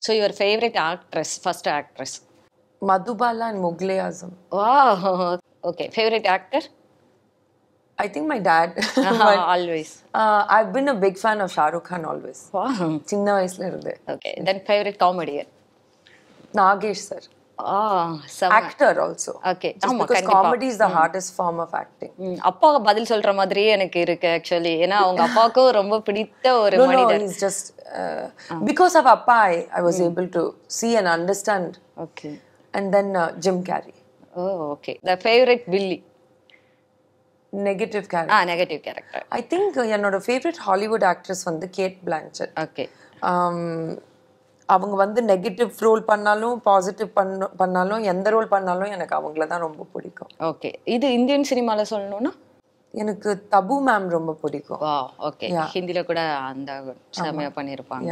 So your favourite actress first actress Madhubala and Mughal Azam. வா okay favourite actor I think my dad. Always uh, I've been a big fan of Shah Rukh Khan always. சின்ன வயசுல இருந்து okay then favourite comedian Nagesh sir ஆ செம actor also okay Just ஆமா because கண்டிப்பா comedy is the hardest form of acting. ம், அப்பா பதில் சொல்ற மாதிரியே எனக்கு இருக்கு ஆக்சுவலி ஏன்னா அவங்க அப்பாவுக்கும் ரொம்ப பிடித்த ஒரு No, no, மனிதர் he's just uh, because of Appa, I, I was able to see and understand. Okay And then uh, Jim Carrey, oh okay the favourite வில்லி negative character. ஆ negative character I think uh, என்னோட favourite Hollywood actress வந்து Cate Blanchett okay அவங்க வந்து negative role பண்ணாலும் positive பண்ண பண்ணாலும் எந்த ரோல் பண்ணாலும் எனக்கு அவங்கள தான் ரொம்ப பிடிக்கும் ஓகே இது இந்தியன் சினிமால சொல்லணும்னா எனக்கு தபு மேம் ரொம்ப பிடிக்கும் வா ஓகே ஹிந்தில கூட அந்த செமையா பண்ணியிருப்பாங்க